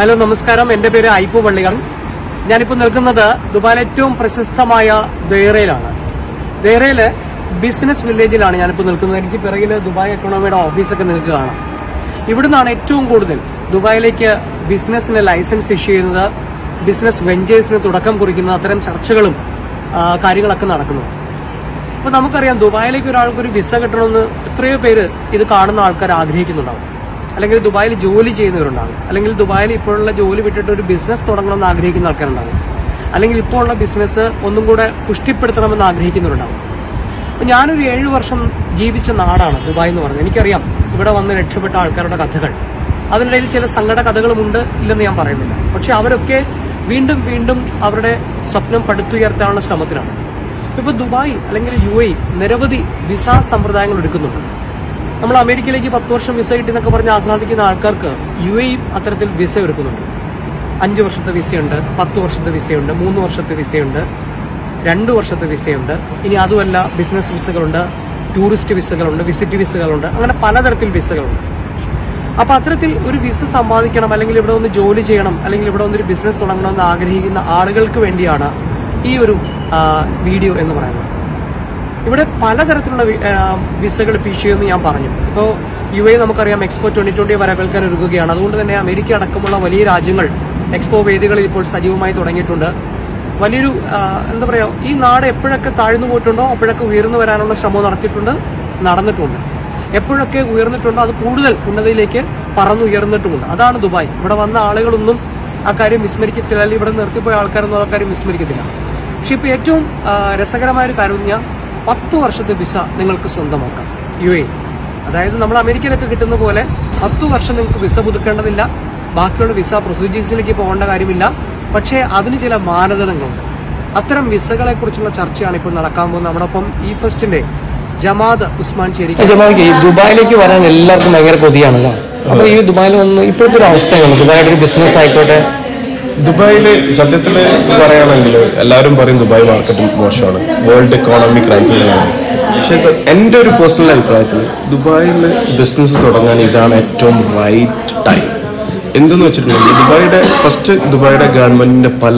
Hello നമസ്കാരം എന്റെ പേര് ഐപ്പു പള്ളികർ ഞാനിപ്പോൾ നിൽക്കുന്നത് ദുബായിലെ ഏറ്റവും പ്രശസ്തമായ ദേറയിലാണ് ദേറയിലെ ബിസിനസ് വില്ലേജിലാണ് ഞാനിപ്പോൾ നിൽക്കുന്നത് എനിക്ക് പിറകിൽ ദുബായ് എക്കണോമിയുടെ ഓഫീസൊക്കെ നിങ്ങൾക്ക് കാണാം ഇവിടുന്നാണ് ഏറ്റവും കൂടുതൽ ദുബായിലേക്ക് ബിസിനസ്സിന് ലൈസൻസ് ഇഷ്യൂ ചെയ്യുന്നത് ബിസിനസ് വെഞ്ചേഴ്സിന് തുടക്കം കുറിക്കുന്ന അത്തരം ചർച്ചകളും ആ, കാര്യങ്ങളൊക്കെ നടക്കുന്നത് അപ്പൊ നമുക്കറിയാം ദുബായിലേക്ക് ഒരാൾക്ക് ഒരു വിസ കിട്ടണമെന്ന് എത്രയോ പേര് ഇത് കാണുന്ന ആൾക്കാർ ആഗ്രഹിക്കുന്നുണ്ടാവും അല്ലെങ്കിൽ ദുബായിൽ ജോലി ചെയ്യുന്നവരുണ്ടാകും അല്ലെങ്കിൽ ദുബായിൽ ഇപ്പോഴുള്ള ജോലി വിട്ടിട്ട് ഒരു ബിസിനസ് തുടങ്ങണമെന്ന് ആഗ്രഹിക്കുന്ന ആൾക്കാരുണ്ടാകും അല്ലെങ്കിൽ ഇപ്പോൾ ഉള്ള ബിസിനസ് ഒന്നും കൂടെ പുഷ്ടിപ്പെടുത്തണമെന്ന് ആഗ്രഹിക്കുന്നവരുണ്ടാകും അപ്പൊ ഞാനൊരു ഏഴു വർഷം ജീവിച്ച നാടാണ് ദുബായ് എന്ന് പറഞ്ഞത് എനിക്കറിയാം ഇവിടെ വന്ന് രക്ഷപ്പെട്ട ആൾക്കാരുടെ കഥകൾ അതിനിടയിൽ ചില സങ്കട കഥകളുമുണ്ട് ഇല്ലെന്ന് ഞാൻ പറയുന്നില്ല പക്ഷെ അവരൊക്കെ വീണ്ടും വീണ്ടും അവരുടെ സ്വപ്നം പടുത്തുയർത്താനുള്ള ശ്രമത്തിലാണ് ഇപ്പൊ ദുബായ് അല്ലെങ്കിൽ യു എ നിരവധി വിസ സമ്പ്രദായങ്ങൾ ഒരുക്കുന്നുണ്ട് നമ്മൾ അമേരിക്കയിലേക്ക് പത്ത് വർഷം വിസ കിട്ടി എന്നൊക്കെ പറഞ്ഞ് ആഹ്ലാദിക്കുന്ന ആൾക്കാർക്ക് യു എയും അത്തരത്തിൽ വിസ ഒരുക്കുന്നുണ്ട് അഞ്ച് വർഷത്തെ വിസയുണ്ട് പത്ത് വർഷത്തെ വിസയുണ്ട് മൂന്ന് വർഷത്തെ വിസയുണ്ട് രണ്ട് വർഷത്തെ വിസയുണ്ട് ഇനി അതുമല്ല ബിസിനസ് വിസകളുണ്ട് ടൂറിസ്റ്റ് വിസകളുണ്ട് വിസിറ്റ് വിസകളുണ്ട് അങ്ങനെ പലതരത്തിൽ വിസകളുണ്ട് അപ്പൊ അത്തരത്തിൽ ഒരു വിസ സമ്പാദിക്കണം അല്ലെങ്കിൽ ഇവിടെ ഒന്ന് ജോലി ചെയ്യണം അല്ലെങ്കിൽ ഇവിടെ വന്നൊരു ബിസിനസ് തുടങ്ങണമെന്ന് ആഗ്രഹിക്കുന്ന ആളുകൾക്ക് വേണ്ടിയാണ് ഈ ഒരു ആ, വീഡിയോ എന്ന് പറയുന്നത് ഇവിടെ പലതരത്തിലുള്ള വി- ആ, വിസകൾ ഇഷ്യൂ ചെയ്യുമെന്ന് ഞാൻ പറഞ്ഞു ഇപ്പോൾ യു എ നമുക്കറിയാം എക്സ്പോ ട്വന്റി ട്വന്റി വരവേൽക്കാൻ ഒരുങ്ങുകയാണ് അതുകൊണ്ട് തന്നെ അമേരിക്ക അടക്കമുള്ള വലിയ രാജ്യങ്ങൾ എക്സ്പോ വേദികളിൽ ഇപ്പോൾ സജീവമായി തുടങ്ങിയിട്ടുണ്ട് വലിയൊരു ആ, എന്താ പറയുക ഈ നാട് എപ്പോഴൊക്കെ താഴ്ന്നു പോയിട്ടുണ്ടോ അപ്പോഴൊക്കെ ഉയർന്നു വരാനുള്ള ശ്രമം നടത്തിയിട്ടുണ്ട് നടന്നിട്ടുണ്ട് എപ്പോഴൊക്കെ ഉയർന്നിട്ടുണ്ടോ അത് കൂടുതൽ ഉന്നതിയിലേക്ക് പറന്നുയർന്നിട്ടുമുണ്ട് അതാണ് ദുബായ് ഇവിടെ വന്ന ആളുകളൊന്നും ആ കാര്യം വിസ്മരിക്കത്തില്ല അല്ലെങ്കിൽ ഇവിടെ നിർത്തിപ്പോയ ആൾക്കാരൊന്നും ആ കാര്യം വിസ്മരിക്കത്തില്ല പക്ഷെ ഇപ്പൊ ഏറ്റവും ആ, രസകരമായ ഒരു കാര്യം എന്ന് പറഞ്ഞാൽ പത്ത് വർഷത്തെ വിസ നിങ്ങൾക്ക് സ്വന്തമാക്കാം യു എ അതായത് നമ്മൾ അമേരിക്കയിലൊക്കെ കിട്ടുന്ന പോലെ പത്ത് വർഷം നിങ്ങൾക്ക് വിസ പുതുക്കേണ്ടതില്ല ബാക്കിയുള്ള വിസ പ്രൊസീജിയേഴ്സിലേക്ക് പോകേണ്ട കാര്യമില്ല പക്ഷേ അതിന് ചില മാനദണ്ഡങ്ങളുണ്ട് അത്തരം വിസകളെ കുറിച്ചുള്ള ചർച്ചയാണ് ഇപ്പോൾ നടക്കാൻ പോകുന്നത് നമ്മോടൊപ്പം ഈ ഫസ്റ്റിന്റെ ജമാദ് ഉസ്മാൻ ചേരി ജമാലിക്ക് ഈ ദുബായിലേക്ക് വരാൻ എല്ലാവർക്കും ഭയങ്കര കൊതിയാണല്ലോ അപ്പൊ ഈ ദുബായിൽ വന്ന് ഇപ്പോഴത്തെ ഒരു അവസ്ഥയാണ് ദുബായുടെ ഒരു ബിസിനസ് ആയിക്കോട്ടെ ദുബായിൽ സത്യത്തിൽ പറയുകയാണെങ്കിൽ എല്ലാവരും പറയും ദുബായ് മാർക്കറ്റ് മോശമാണ് വേൾഡ് എക്കോണമി ക്രൈസിസ് ആണ് പക്ഷേ സ- എൻ്റെ ഒരു പേഴ്സണൽ അഭിപ്രായത്തിൽ ദുബായിൽ ബിസിനസ് തുടങ്ങാൻ ഇതാണ് ഏറ്റവും റൈറ്റ് ടൈം എന്തെന്ന് വെച്ചിട്ടുണ്ടെങ്കിൽ ദുബായിയുടെ ഫസ്റ്റ് ദുബായിയുടെ ഗവൺമെന്റിന്റെ പല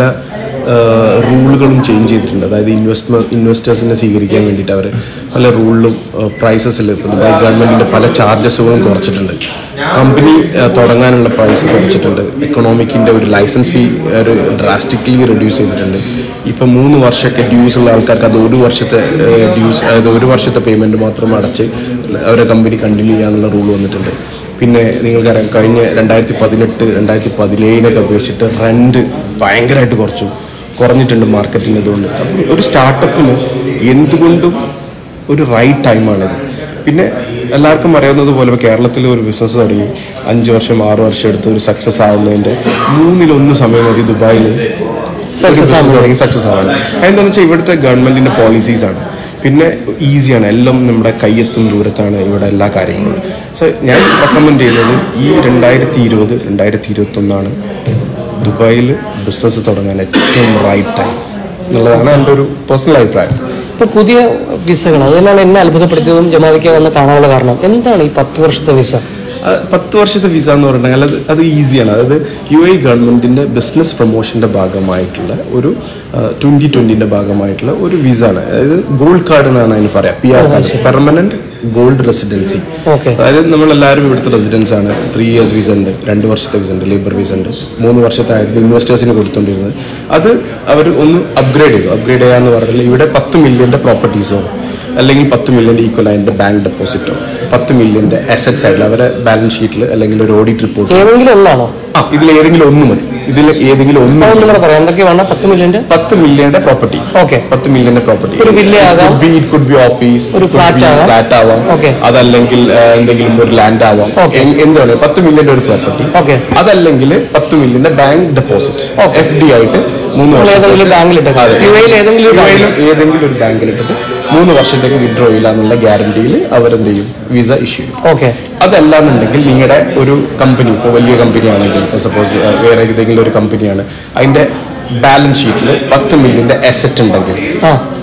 റൂളുകളും ചേഞ്ച് ചെയ്തിട്ടുണ്ട് അതായത് ഇൻവെസ്റ്റ്മെ ഇൻവെസ്റ്റേഴ്സിനെ സ്വീകരിക്കാൻ വേണ്ടിയിട്ട് അവർ പല റൂളിലും പ്രൈസസിൽ ഇപ്പോൾ ദുബായ് ഗവൺമെന്റിന്റെ പല ചാർജസുകളും കുറച്ചിട്ടുണ്ട് കമ്പനി തുടങ്ങാനുള്ള പ്രൈസ് കുറച്ചിട്ടുണ്ട് എക്കണോമിക്കിന്റെ ഒരു ലൈസൻസ് ഫീ ഒരു ഡ്രാസ്റ്റിക്കലി റെഡ്യൂസ് ചെയ്തിട്ടുണ്ട് ഇപ്പം മൂന്ന് വർഷമൊക്കെ ഡ്യൂസ് ഉള്ള ആൾക്കാർക്ക് അത് ഒരു വർഷത്തെ ഡ്യൂസ് അതായത് ഒരു വർഷത്തെ പേയ്മെന്റ് മാത്രം അടച്ച് അവരുടെ കമ്പനി കണ്ടിന്യൂ ചെയ്യാനുള്ള റൂൾ വന്നിട്ടുണ്ട് പിന്നെ നിങ്ങൾക്കറിയാം കഴിഞ്ഞ രണ്ടായിരത്തി പതിനെട്ട് രണ്ടായിരത്തി പതിനേഴിനൊക്കെ അപേക്ഷിച്ചിട്ട് റെന്റ് ഭയങ്കരമായിട്ട് കുറച്ചു കുറഞ്ഞിട്ടുണ്ട് മാർക്കറ്റിന് ഇതുകൊണ്ട് അപ്പം ഒരു സ്റ്റാർട്ടപ്പിന് എന്തുകൊണ്ടും ഒരു റൈറ്റ് ടൈമാണിത് പിന്നെ എല്ലാവർക്കും അറിയാവുന്നത് പോലെ ഇപ്പോൾ കേരളത്തിൽ ഒരു ബിസിനസ് തുടങ്ങി അഞ്ച് വർഷം ആറ് വർഷം എടുത്ത് ഒരു സക്സസ് ആവുന്നതിൻ്റെ മൂന്നിലൊന്ന് സമയം മതി ദുബായിൽ സക്സസ് തുടങ്ങി സക്സസ് ആവാൻ അതെന്താണെന്ന് വെച്ചാൽ ഇവിടുത്തെ ഗവൺമെന്റിന്റെ പോളിസീസ് ആണ് പിന്നെ ഈസിയാണ് എല്ലാം നമ്മുടെ കയ്യെത്തും ദൂരത്താണ് ഇവിടെ എല്ലാ കാര്യങ്ങളും സോ ഞാൻ റെക്കമെൻഡ് ചെയ്യുന്നത് ഈ രണ്ടായിരത്തി ഇരുപത് രണ്ടായിരത്തി ഇരുപത്തി ഒന്നാണ് ദുബായിൽ ബിസിനസ് തുടങ്ങാൻ ഏറ്റവും റൈറ്റ് ടൈം എന്നുള്ളതാണ് എൻ്റെ ഒരു പേഴ്സണൽ അഭിപ്രായം ഇപ്പൊ പുതിയ വിസകൾ അത് തന്നെയാണ് എന്നെ അത്ഭുതപ്പെടുത്തിയതും ജമാലിക്ക് വന്ന് കാണാനുള്ള കാരണം എന്താണ് ഈ പത്ത് വർഷത്തെ വിസ അത് പത്ത് വർഷത്തെ വിസ എന്ന് പറഞ്ഞാൽ അത് അത് ഈസിയാണ് അതായത് യു എ ഗവൺമെന്റിന്റെ ബിസിനസ് പ്രൊമോഷന്റെ ഭാഗമായിട്ടുള്ള ഒരു ട്വന്റി ട്വന്റിന്റെ ഭാഗമായിട്ടുള്ള ഒരു വിസ ആണ് അതായത് ഗോൾഡ് കാർഡ് എന്നാണ് അതിന് പറയാം P R card permanent gold residency okay അതായത് നമ്മൾ എല്ലാവരും ഇവിടുത്തെ റെസിഡൻസ് ആണ് ത്രീ ഇയേഴ്സ് വിസ ഉണ്ട് രണ്ട് വർഷത്തെ വിസ ഉണ്ട് ലേബർ വിസ ഉണ്ട് മൂന്ന് വർഷത്തെ ആയിരുന്നു ഇൻവെസ്റ്റേഴ്സിന് കൊടുത്തുകൊണ്ടിരുന്നത് അത് അവർ ഒന്ന് അപ്ഗ്രേഡ് ചെയ്തു അപ്ഗ്രേഡ് ചെയ്യാന്ന് പറഞ്ഞാൽ ഇവിടെ പത്ത് മില്യന്റെ പ്രോപ്പർട്ടീസോ അല്ലെങ്കിൽ പത്ത് മില്യന്റെ ഈക്വൽ അതിന്റെ ബാങ്ക് ഡെപ്പോസിറ്റോ പത്ത് മില്യന്റെ അസറ്റ്സ് ആയിട്ടുള്ള അവരുടെ ബാലൻസ് ഷീറ്റിൽ അല്ലെങ്കിൽ ഒരു ഓഡിറ്റ് റിപ്പോർട്ട് ഏതെങ്കിലും ഒന്നാണോ ആ ഇതിൽ ഏതെങ്കിലും ഒന്ന് മതി ഇതിൽ ഏതെങ്കിലും ഒന്ന് അതൊന്നും കൂടെ പറയാം എന്തൊക്കെ വേണം പത്ത് മില്യന്റെ പത്ത് മില്യന്റെ പ്രോപ്പർട്ടി ഓക്കെ പത്ത് മില്യന്റെ പ്രോപ്പർട്ടി ഒരു villa ആകാം. ഇറ്റ് കുഡ് ബി ഓഫീസ് ഒരു flat ആകാം. ഫ്ലാറ്റ് ആവാം Okay. അതല്ലെങ്കിൽ ആ, എന്തെങ്കിലും ഒരു ലാൻഡ് ആവാം Okay. എ- എന്താണ് പത്ത് മില്യന്റെ ഒരു പ്രോപ്പർട്ടി Okay. അതല്ലെങ്കിൽ പത്ത് മില്യന്റെ ബാങ്ക് ഡെപ്പോസിറ്റ് എഫ് ഡി ആയിട്ട് മൂന്ന് നമ്മൾ വർഷം ഏതെങ്കിലും ബാങ്കിലിട്ട് യു എയിൽ ഏതെങ്കിലും ഒരു ബാങ്കിൽ ഏതെങ്കിലും ഒരു ബാങ്കിലിട്ടിട്ട് മൂന്ന് വർഷത്തേക്ക് വിഡ്രോ ചെയ്യില്ല എന്നുള്ള ഗ്യാരണ്ടിയിൽ അവരെന്ത് ചെയ്യും വിസ ഇഷ്യൂ ചെയ്യും ഓക്കെ അതല്ലാന്നുണ്ടെങ്കിൽ നിങ്ങളുടെ ഒരു കമ്പനി ഇപ്പോൾ വലിയ കമ്പനി ആണെങ്കിൽ ഇപ്പോൾ സപ്പോസ് വേറെ ഏതെങ്കിലും ഒരു കമ്പനിയാണ് അതിന്റെ ബാലൻസ് ഷീറ്റിൽ പത്ത് മില്യന്റെ അസറ്റ് ഉണ്ടെങ്കിൽ ആ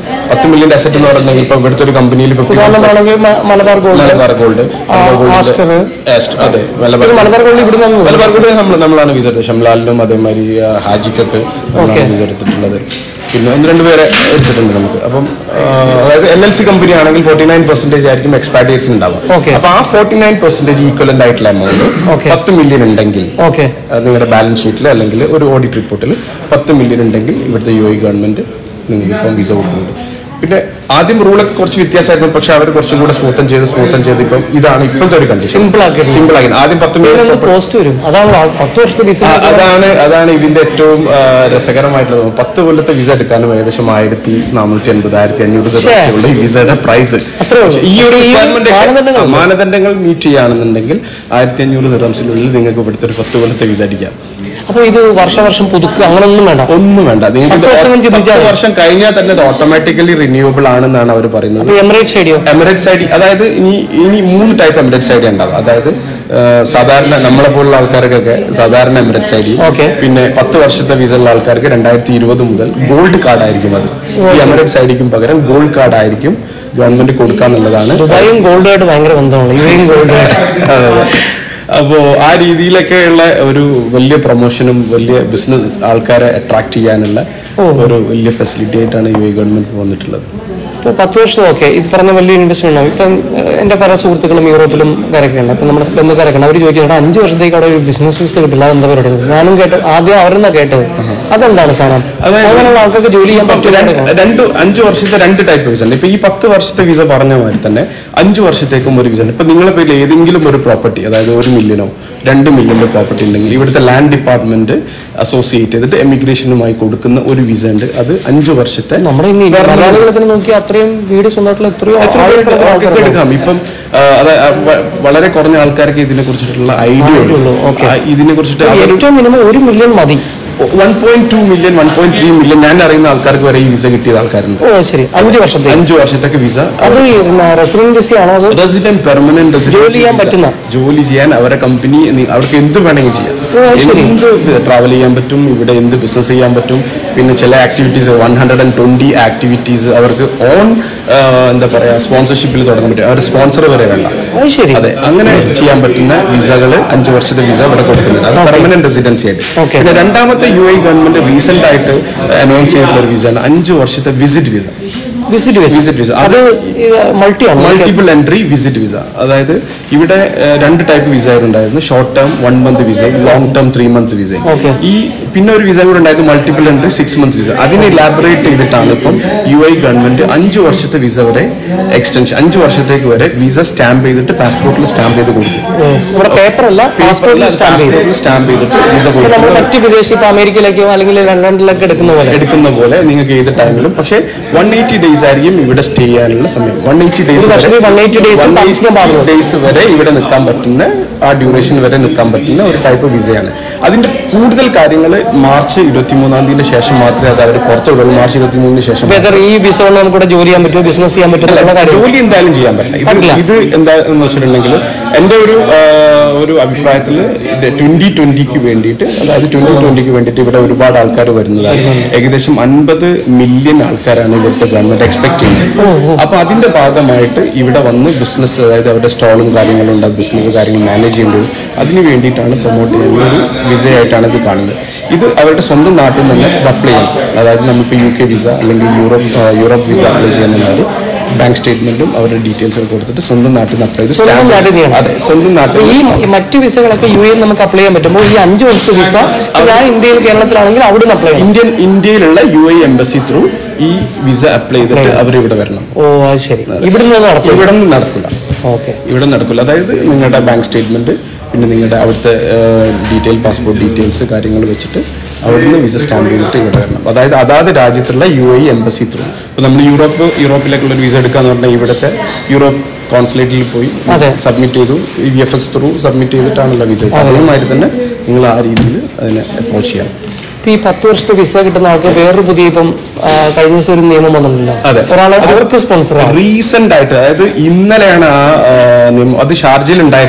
പത്ത് മില്യൺ അസറ്റ് എന്ന് പറഞ്ഞാൽ ഇപ്പൊ ഇവിടുത്തെ ഒരു കമ്പനിയിൽ ഫിഫ്റ്റി ഉദാഹരണമാണെങ്കിൽ മ- മലബാർ ഗോൾഡ് മലബാർ ഗോൾഡ് ആസ്റ്റർ അതെ ഇത് മലബാർ മലബാർ ഗോൾഡ് ഇവിടെ നിന്ന് മലബാർ ഗോൾഡ് നമ്മൾ നമ്മളാണ് വിസ എടുത്തത് ഷംലാലിനും അതേമാതിരി ആ, ഹാജിക്കൊക്കെ നമ്മളാണ് വിസ എടുത്തിട്ടുള്ളത് പിന്നെ ഒന്ന് രണ്ട് പേരെ എടുത്തിട്ടുണ്ട് നമുക്ക് അപ്പം ആ, അതായത് എൽ എൽ സി കമ്പനി ആണെങ്കിൽ ഫോർട്ടി നയൻ പെർസെന്റേജ് ആയിരിക്കും എക്സ്പാർട്ടേറ്റ്സ് ഉണ്ടാവുക Okay. അപ്പൊ ആ ഫോർട്ടി നയൻ പെർസെന്റേജ് ഈക്വലന്റ് ആയിട്ടുള്ള എമൗണ്ട് Okay. പത്ത് മില്യൺ ഉണ്ടെങ്കിൽ ഓക്കെ അത് നിങ്ങളുടെ ബാലൻസ് ഷീറ്റിൽ അല്ലെങ്കിൽ ഒരു ഓഡിറ്റ് റിപ്പോർട്ടിൽ പത്ത് മില്യൺ ഉണ്ടെങ്കിൽ ഇവിടുത്തെ യു ഐ ഗവൺമെന്റ് നിങ്ങൾക്ക് ഇപ്പം വിസ കൊടുക്കുന്നുണ്ട് പിന്നെ ആദ്യം റൂളൊക്കെ കുറച്ച് വ്യത്യാസമായിരുന്നു പക്ഷെ അവർ കുറച്ചും കൂടെ സ്മൂത്തൻ ചെയ്ത് സ്മൂത്തൻ ചെയ്ത് ഇപ്പം ഇതാണ് ഇപ്പോഴത്തെ ഒരു കണ്ടീഷൻ സിമ്പിൾ ആക്കി സിമ്പിൾ ആക്കി ആദ്യം പത്ത് മില്യൺ കോസ്റ്റ് വരും അതാണ് ആ പത്ത് വർഷത്തെ ആ, ബിസിനസ് അതാണ് അതാണ് ഇതിന്റെ ഏറ്റവും ആ, രസകരമായിട്ടുള്ളത് പത്ത് കൊല്ലത്തെ വിസ എടുക്കാനും ഏകദേശം ആയിരത്തി നാനൂറ്റി അൻപത് ആയിരത്തി അഞ്ഞൂറ് ഉള്ള ഈ വിസയുടെ പ്രൈസ് അത്രേ ഉള്ളൂ. ഈ ഒരു ഈ requirement ഒക്കെ- മാനദണ്ഡങ്ങൾ ആ, മാനദണ്ഡങ്ങൾ മീറ്റ് ചെയ്യുകയാണെന്നുണ്ടെങ്കിൽ ആയിരത്തി അഞ്ഞൂറ് ദിറംസിനുള്ളിൽ നിങ്ങൾക്ക് ഇവിടുത്തെ ഒരു പത്ത് കൊല്ലത്തെ വിസ അടിക്കാം അപ്പൊ ഇത് വർഷവർഷം പുതുക്കുക അങ്ങനൊന്നും വേണ്ട ഒന്നും വേണ്ട നിങ്ങൾക്ക് പത്ത് വർഷം ഇത് ചിന്തിച്ചാൽ പത്ത് വർഷം കഴിഞ്ഞാൽ തന്നെ ഇത് ഓട്ടോമാറ്റിക്കലി റിന്യൂവബിൾ ആണെന്നാണ് അവർ പറയുന്നത് അപ്പൊ എമിറേറ്റ്സ് ഐഡിയോ എമിറേറ്റ്സ് ഐ ഡി അതായത് ഇനി ഇനി മൂന്ന് ടൈപ്പ് എമിറേറ്റ്സ് ഐ ഡി ഉണ്ടാവും അതായത് ആ, സാധാരണ നമ്മളെ പോലുള്ള ആൾക്കാർക്കൊക്കെ സാധാരണ എമിറേറ്റ്സ് ഐ ഡി Okay. പിന്നെ പത്ത് വർഷത്തെ വിസ ഉള്ള ആൾക്കാർക്ക് രണ്ടായിരത്തി ഇരുപത് മുതൽ ഗോൾഡ് കാർഡ് ആയിരിക്കും അത് ഈ എമിറേറ്റ്സ് ഐ ഡിക്കും പകരം ഗോൾഡ് കാർഡ് ആയിരിക്കും ഗവൺമെന്റ് കൊടുക്കാന്നുള്ളതാണ് ദുബായും ഗോൾഡുമായിട്ട് ഭയങ്കര ബന്ധമാണ് യുഎയും ഗോൾഡുമായിട്ട് അതെ അതെ അപ്പോ ആ രീതിയിലൊക്കെയുള്ള ഒരു വലിയ പ്രൊമോഷനും വലിയ ബിസിനസ് ആൾക്കാരെ അട്രാക്ട് ചെയ്യാനുള്ള ഒരു വലിയ ഫെസിലിറ്റി ആയിട്ടാണ് യു എ ഗവൺമെന്റ് വന്നിട്ടുള്ളത് ഇപ്പൊ പത്ത് വർഷം ഓക്കെ ഇത് പറഞ്ഞ വലിയ ഇൻവെസ്റ്റ്മെന്റ് ആണ് ഇപ്പം ഏഹ്, എന്റെ പല സുഹൃത്തുക്കളും യൂറോപ്പിലും കരക്കുണ്ട് ഇപ്പം നമ്മുടെ ബന്ധുക്കാരൊക്കെ അവർ ചോദിക്കുന്നത് അഞ്ച് വർഷത്തേക്ക് അവിടെ ഒരു ബിസിനസ് വിസ കിട്ടില്ല അതെന്താ പറയുക ഞാനും കേട്ടു ആദ്യം അവരെന്നാ കേട്ടത് അതെന്താണ് സാധനം അതായത് അങ്ങനെയുള്ള ആൾക്കാർക്ക് ജോലി ചെയ്യാൻ ഇപ്പം പറ്റില്ല രണ്ട് രണ്ട് അഞ്ച് വർഷത്തെ രണ്ട് ടൈപ്പ് വിസ ഉണ്ട് ഇപ്പൊ ഈ പത്ത് വർഷത്തെ വിസ പറഞ്ഞ മാതിരി തന്നെ അഞ്ച് വർഷത്തേക്കും ഒരു വിസ ഉണ്ട് ഇപ്പൊ നിങ്ങളെ പേരിൽ ഏതെങ്കിലും ഒരു പ്രോപ്പർട്ടി അതായത് ഒരു മില്യനോ രണ്ട് മില്യന്റെ പ്രോപ്പർട്ടി ഉണ്ടെങ്കിൽ ഇവിടുത്തെ ലാൻഡ് ഡിപ്പാർട്ട്മെന്റ് അസോസിയേറ്റ് ചെയ്തിട്ട് എമിഗ്രേഷനുമായി കൊടുക്കുന്ന ഒരു വിസ ഉണ്ട് അത് അഞ്ച് വർഷത്തെ നമ്മുടെ ഇനി മലയാളികളെ നോക്കി അത്രയും വീട് സ്വന്തമായിട്ടുള്ള എത്രയോ എത്ര പേർക്ക് ആയിരക്കണക്കിന് ഒക്കെ ആൾക്കാരുണ്ട്. എടുക്കാം ഇപ്പം ആ, അത് ആ, വ- വളരെ കുറഞ്ഞ ആൾക്കാർക്ക് ഇതിനെ കുറിച്ചിട്ടുള്ള ഐഡിയ ഉള്ളൂ, ഉള്ളൂ okay. ആ, ഇതിനെ കുറിച്ചിട്ട് അവർ ഏറ്റവും മിനിമം ഒരു മില്യൺ മതി one point two million one point three million ഞാൻ അറിയുന്ന ആൾക്കാർക്ക് വരെ ഈ വിസ കിട്ടിയ ആൾക്കാരുണ്ട് ഓ ശരി അഞ്ച് വർഷത്തേക്ക് അഞ്ചു വർഷത്തേക്ക് വിസ അത് റെസിഡന്റ് വിസ ആണോ അത് റെസിഡന്റ് പെർമനന്റ് ജോലി ചെയ്യാൻ പറ്റുന്ന? ജോലി ചെയ്യാൻ അവരെ കമ്പനി അവർക്ക് എന്ത് വേണമെങ്കിൽ ചെയ്യാം ഓ, ശരി. എന്ത് ട്രാവൽ ചെയ്യാൻ പറ്റും ഇവിടെ എന്ത് ബിസിനസ് ചെയ്യാൻ പറ്റും പിന്നെ ചില activities one hundred and twenty activities അവർക്ക് ഓൺ എന്താ പറയാ സ്പോൺസർഷിപ്പിൽ തുടങ്ങാൻ പറ്റും അവർ സ്പോൺസർ വരെ വേണ്ട അത് ശരി അതെ അങ്ങനെ ചെയ്യാൻ പറ്റുന്ന വിസകൾ അഞ്ച് വർഷത്തെ വിസ ഇവിടെ കൊടുക്കുന്നുണ്ട് അത് പെർമനന്റ് റെസിഡൻസി ആയിട്ട് Okay. പിന്നെ രണ്ടാമത്തെ യു എ ഗവൺമെന്റ് റീസെന്റ് ആയിട്ട് അനൗൺസ് ചെയ്തിട്ടുള്ള ഒരു വിസ ആണ് അഞ്ച് വർഷത്തെ visit visa visit visa visit visa അത് മൾട്ടി ആണ് മൾട്ടിപ്പിൾ എൻട്രി വിസിറ്റ് വിസ അതായത് ഇവിടെ ഏഹ്, രണ്ട് ടൈപ്പ് വിസ ഉണ്ടായിരുന്നു short term one month visa long term three months visa Okay. ഈ പിന്നെ ഒരു വിസ കൂടെ ഉണ്ടായിരുന്നു multiple entry six months visa അതിനെ ഇലാബറേറ്റ് ചെയ്തിട്ടാണ് ഇപ്പം യു ഐ ഗവൺമെന്റ് അഞ്ച് വർഷത്തെ വിസ വരെ എക്സ്റ്റൻഷൻ അഞ്ച് വർഷത്തേക്ക് വരെ വിസ സ്റ്റാമ്പ് ചെയ്തിട്ട് പാസ്പോർട്ടിൽ സ്റ്റാമ്പ് ചെയ്ത് കൊടുക്കും നമ്മുടെ പേപ്പർ അല്ല പാസ്പോർട്ടിൽ സ്റ്റാമ്പ് ചെയ്ത് പാസ്പോർട്ടിൽ സ്റ്റാമ്പ് ചെയ്തിട്ട് വിസ ഇപ്പൊ നമ്മൾ കൊടുക്കും മറ്റ് വിദേശ ഇപ്പൊ അമേരിക്കയിലേക്കോ അല്ലെങ്കിൽ ലണ്ടനിലൊക്കെ എടുക്കുന്ന പോലെ എടുക്കുന്ന പോലെ നിങ്ങൾക്ക് ഏത് ടൈമിലും പക്ഷേ വൺ എയ്റ്റി ഡേയ്സ് ആയിരിക്കും ഇവിടെ സ്റ്റേ ചെയ്യാനുള്ള സമയം വൺ എയ്റ്റി ഡേയ്സ് ഒരു വർഷത്തിൽ 180 days താമസിക്കാൻ പാടുള്ളൂ. ഡേയ്സ് വരെ ഇവിടെ നിൽക്കാൻ പറ്റുന്ന ആ ഡ്യൂറേഷൻ വരെ നിൽക്കാൻ പറ്റുന്ന ഒരു ടൈപ്പ് വിസയാണ് അതിന്റെ കൂടുതൽ കാര്യങ്ങൾ മാർച്ച് ഇരുപത്തി മൂന്നാം തീയതിന് ശേഷം മാത്രമേ അത് അവർ പുറത്തു വിടുള്ളൂ മാർച്ച് ഇരുപത്തി മൂന്നിന് ശേഷം വെതർ ഈ വിസ കൊണ്ട് നമുക്ക് ഇവിടെ ജോലി ചെയ്യാൻ പറ്റുമോ ബിസിനസ് ചെയ്യാൻ പറ്റുമോ എന്നുള്ള കാര്യം ജോലി എന്തായാലും ചെയ്യാൻ പറ്റില്ല പറ്റില്ല. ഇത് ഇത് എന്താന്ന് വെച്ചിട്ടുണ്ടെങ്കിൽ എന്റെ ഒരു ആ, ഒരു അഭിപ്രായത്തിൽ ട്വന്റി ട്വന്റിക്ക് വേണ്ടിയിട്ട് അതായത് ട്വന്റി ട്വന്റിക്ക് വേണ്ടിയിട്ട് ഇവിടെ ഒരുപാട് ആൾക്കാർ വരുന്നതാണ് ഏകദേശം അൻപത് മില്യൺ ആൾക്കാരാണ് ഇവിടുത്തെ ഗവൺമെന്റ് എക്സ്പെക്ട് ചെയ്യുന്നത് അപ്പൊ അതിന്റെ ഭാഗമായിട്ട് ഇവിടെ വന്ന് ബിസിനസ് അതായത് അവരുടെ സ്റ്റോളും കാര്യങ്ങളും ഉണ്ട് ബിസിനസ് കാര്യങ്ങൾ മാനേജ് ചെയ്യേണ്ടത് അതിന് വേണ്ടിയിട്ടാണ് പ്രൊമോട്ട് ചെയ്യുന്നത് ഒരു വിസയായിട്ടാണ് ഇത് കാണുന്നത് ഇത് അവരുടെ സ്വന്തം നാട്ടിൽ നിന്ന് ഇത് അപ്ലൈ ചെയ്യണം അതായത് നമുക്ക് യു കെ വിസ അല്ലെങ്കിൽ യൂറോപ്പ് ആ, യൂറോപ്പ് വിസ അപ്ലൈ ചെയ്യുന്നവർ ബാങ്ക് സ്റ്റേറ്റ്മെന്റും അവരുടെ ഡീറ്റെയിൽസും കൊടുത്തിട്ട് സ്വന്തം നാട്ടിൽ നിന്ന് അപ്ലൈ ചെയ്ത് സ്വന്തം stamp നാട്ടിൽ ചെയ്യണം. അതെ സ്വന്തം നാട്ടിൽ അപ്പൊ ഈ മ- മറ്റ് വിസകളൊക്കെ യു എ നമുക്ക് അപ്ലൈ ചെയ്യാൻ പറ്റുമ്പോൾ ഈ അഞ്ച് വർഷത്തെ വിസ ഇപ്പൊ ഞാൻ ഇന്ത്യയിൽ കേരളത്തിലാണെങ്കിൽ അവിടെ നിന്ന് അപ്ലൈ ചെയ്യണം ഇന്ത്യൻ ഇന്ത്യയിലുള്ള യു ഐ എംബസി ത്രൂ ഈ വിസ അപ്ലൈ ചെയ്തിട്ട് അവർ ഇവിടെ വരണം ഓ അത് ശരി ഇവിടുന്ന് അത് നടത്തും ഇവിടെ നിന്ന് നടക്കില്ല ഓക്കെ ഇവിടെ നടക്കില്ല അതായത് നിങ്ങളുടെ ബാങ്ക് സ്റ്റേറ്റ്മെന്റ് പിന്നെ നിങ്ങളുടെ അവിടുത്തെ ഡീറ്റെയിൽ പാസ്പോർട്ട് ഡീറ്റെയിൽസ് കാര്യങ്ങൾ വെച്ചിട്ട് അവിടുന്ന് വിസ സ്റ്റാമ്പ് ചെയ്തിട്ട് ഇവിടെ വരണം അതായത് അതാത് രാജ്യത്തുള്ള യു ഐ എംബസി ത്രൂ ഇപ്പോൾ നമ്മൾ യൂറോപ്പ് യൂറോപ്പിലേക്കുള്ള ഒരു വിസ എടുക്കാന്ന് പറഞ്ഞാൽ ഇവിടുത്തെ യൂറോപ്പ് കോൺസുലേറ്റിൽ പോയി അതെ. സബ്മിറ്റ് ചെയ്തു V F S through submit ചെയ്തിട്ടാണല്ലോ വിസ അതേമാതിരി തന്നെ നിങ്ങൾ ആ രീതിയിൽ അതിനെ അപ്രോച്ച് ചെയ്യണം ഇപ്പൊ ഈ പത്ത് വർഷത്തെ വിസ കിട്ടുന്ന ആൾക്ക് വേറൊരു പുതിയ ഇപ്പം ആ, കഴിഞ്ഞ ദിവസം ഒരു നിയമം വന്നിട്ടുണ്ടല്ലോ അതെ. ഒരാളെ അത് അവർക്ക് സ്പോൺസർ റീസെന്റ് ആയിട്ട് അതായത് ഇന്നലെയാണ് ആ ആ, നിയമം അത് ഷാർജയിൽ ഉണ്ടായിരുന്നു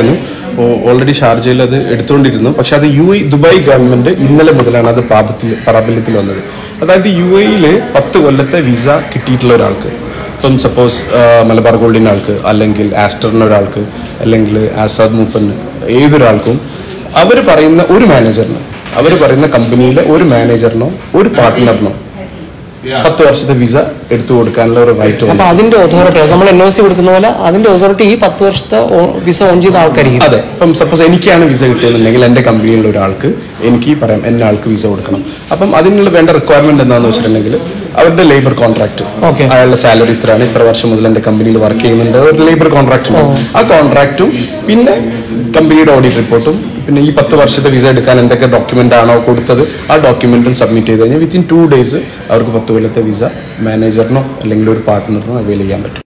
അപ്പോൾ ഓൾറെഡി ഷാർജയിൽ അത് എടുത്തുകൊണ്ടിരുന്നു പക്ഷെ അത് യു എ ദുബായ് ഗവൺമെന്റ് ഇന്നലെ മുതലാണ് അത് പ്രാബല്യത്തിൽ പ്രാബല്യത്തിൽ വന്നത് അതായത് യു എയിൽ പത്ത് കൊല്ലത്തെ വിസ കിട്ടിയിട്ടുള്ള ഒരാൾക്ക് ഇപ്പം സപ്പോസ് മലബാർ ഗോൾഡിൻ്റെ ആൾക്ക് അല്ലെങ്കിൽ ആസ്റ്ററിന് ഒരാൾക്ക് അല്ലെങ്കിൽ ആസാദ് മൂപ്പന് ഏതൊരാൾക്കും അവർ പറയുന്ന ഒരു മാനേജറിന് അവർ പറയുന്ന കമ്പനിയിലെ ഒരു മാനേജറിനോ ഒരു പാർട്ട്ണറിനോ പത്ത് വർഷത്തെ വിസ എടുത്തു കൊടുക്കാനുള്ള ഒരു റൈറ്റ് അപ്പൊ അതിന്റെ അതോറിറ്റി നമ്മൾ എൻ ഒ സി കൊടുക്കുന്ന പോലെ അതിന്റെ അതോറിറ്റി ഈ പത്ത് വർഷത്തെ വിസ ഓൺ ചെയ്ത ആൾക്കാരിക്കും അതെ ഇപ്പം സപ്പോസ് എനിക്കാണ് വിസ കിട്ടിയെന്നുണ്ടെങ്കിൽ എൻ്റെ കമ്പനിയിലുള്ള ഒരാൾക്ക് എനിക്ക് പറയാം എന്നെ ആൾക്ക് വിസ കൊടുക്കണം അപ്പം അതിനുള്ള വേണ്ട റിക്വയർമെന്റ് എന്താണെന്ന് വെച്ചിട്ടുണ്ടെങ്കിൽ അവരുടെ ലേബർ കോൺട്രാക്ട് Okay. അയാളുടെ സാലറി ഇത്രയാണ് ഇത്ര വർഷം മുതൽ എൻ്റെ കമ്പനിയിൽ വർക്ക് ചെയ്യുന്നുണ്ട് ഒരു ലേബർ കോൺട്രാക്ട് ഉണ്ട് ആ കോൺട്രാക്റ്റും പിന്നെ കമ്പനിയുടെ ഓഡിറ്റ് റിപ്പോർട്ടും പിന്നെ ഈ പത്ത് വർഷത്തെ വിസ എടുക്കാൻ എന്തൊക്കെ ഡോക്യുമെന്റ് ആണോ കൊടുത്തത് ആ ഡോക്യുമെന്റും സബ്മിറ്റ് ചെയ്ത് കഴിഞ്ഞാൽ വിത്തിൻ ടു ഡേയ്സ് അവർക്ക് പത്ത് കൊല്ലത്തെ വിസ മാനേജറിനോ അല്ലെങ്കിൽ ഒരു പാർട്ട്ണറിനോ അവൈൽ ചെയ്യാൻ പറ്റും